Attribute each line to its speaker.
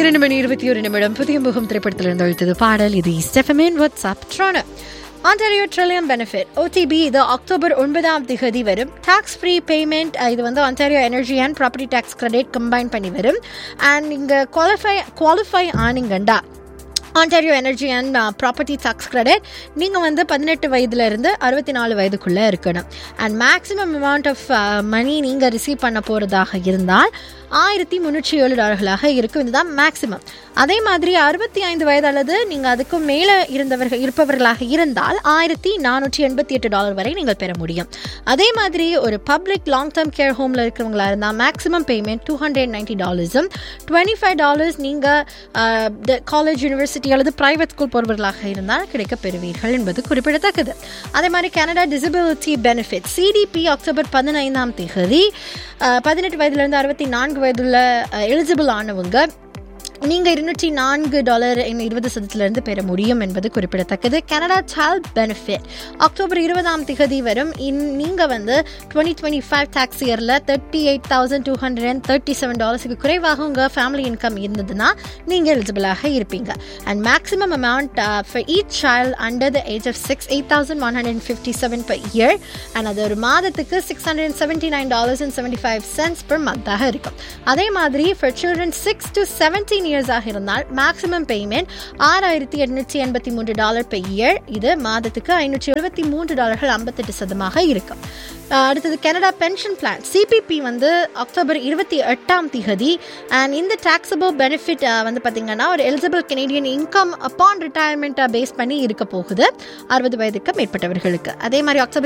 Speaker 1: இரண்டு மணி இருபத்தி ஒரு நிமிடம் புதிய முகம் திரைப்படத்திலிருந்து அழுத்தது பாடல் இது ஸ்டெஃபமின் வாட்ஸ்அப் ட்ரான ஆன்டாரியோ ட்ரில்லியம் பெனிஃபிட் ஓடிபி இது அக்டோபர் ஒன்பதாம் திகதி வரும் டாக்ஸ் ஃப்ரீ பேமெண்ட் இது வந்து Ontario energy and property tax credit combine பண்ணி வரும் அண்ட் இங்கே குவாலிஃபை குவாலிஃபை ஆனீங்கண்டா Ontario energy and property tax credit நீங்கள் வந்து பதினெட்டு வயதுலேருந்து அறுபத்தி நாலு வயதுக்குள்ளே இருக்கணும் and maximum amount of money நீங்கள் ரிசீவ் பண்ண போகிறதாக இருந்தால் ஆயிரத்தி முந்நூற்றி ஏழு டாலர்களாக இருக்கும் இதுதான் மேக்ஸிமம் அதே மாதிரி அறுபத்தி ஐந்து வயது அல்லது நீங்கள் அதுக்கும் மேலே இருந்தவர்கள் இருப்பவர்களாக இருந்தால் ஆயிரத்தி நானூற்றி எண்பத்தி எட்டு டாலர் வரை நீங்கள் பெற முடியும் அதே மாதிரி ஒரு பப்ளிக் லாங் டேர்ம் கேர் ஹோமில் இருக்கிறவங்களா இருந்தால் maximum payment two hundred ninety டாலர்ஸும் டுவெண்ட்டி ஃபைவ் டாலர்ஸ் நீங்கள் காலேஜ் யூனிவர்சிட்டி அல்லது ப்ரைவேட் ஸ்கூல் போகிறவர்களாக இருந்தால் கிடைக்கப் பெறுவீர்கள் என்பது குறிப்பிடத்தக்கது அதே மாதிரி Canada disability benefit CDB October பதினைந்தாம் தேதி பதினெட்டு வயதுலேருந்து அறுபத்தி நான்கு வயதுள்ள எலிஜிபிள் ஆனவங்க நீங்கள் இருநூற்றி நான்கு டாலர் இருபது சதத்திலிருந்து பெற முடியும் என்பது குறிப்பிடத்தக்கது கனடா சைல்ட் பெனிஃபிட் அக்டோபர் இருபதாம் திகதி வரும் இன் நீங்கள் வந்து டுவெண்ட்டி டுவெண்ட்டி ஃபைவ் டேக்ஸ் இயரில் thirty eight thousand two hundred and thirty seven டாலர்ஸுக்கு குறைவாக உங்கள் ஃபேமிலி இன்கம் இருந்ததுன்னா நீங்கள் எலிஜிபிளாக இருப்பீங்க and maximum amount for each child under the age of six eight thousand one hundred fifty seven per year and அது ஒரு மாதத்துக்கு six hundred and seventy nine dollars and seventy five cents per மந்தாக இருக்கும் அதே மாதிரி for children six to seventeen இயர்ஸாக இருந்தால் maximum payment ஆறாயிரத்தி எட்நூற்றி எண்பத்தி மூன்று டாலர் பெர் இயர் இது மாதத்துக்கு ஐநூற்றி எழுபத்தி மூன்று டாலர்கள் ஐம்பத்தெட்டு சதமாக இருக்கும் அடுத்தது கனடா பென்ஷன் பிளான் சிபிபி வந்து அக்டோபர் இருபத்தி எட்டாம் திகதி அண்ட் இந்த டாக்ஸபிள் பெனிஃபிட் வந்து பார்த்தீங்கன்னா ஒரு எலிஜிபிள் கெனடியன் இன்கம் அப்பான் ரிட்டையர்மெண்ட்டை பேஸ் பண்ணி இருக்க போகுது அறுபது வயதுக்கு மேற்பட்டவர்களுக்கு அதே மாதிரி அக்டோபர்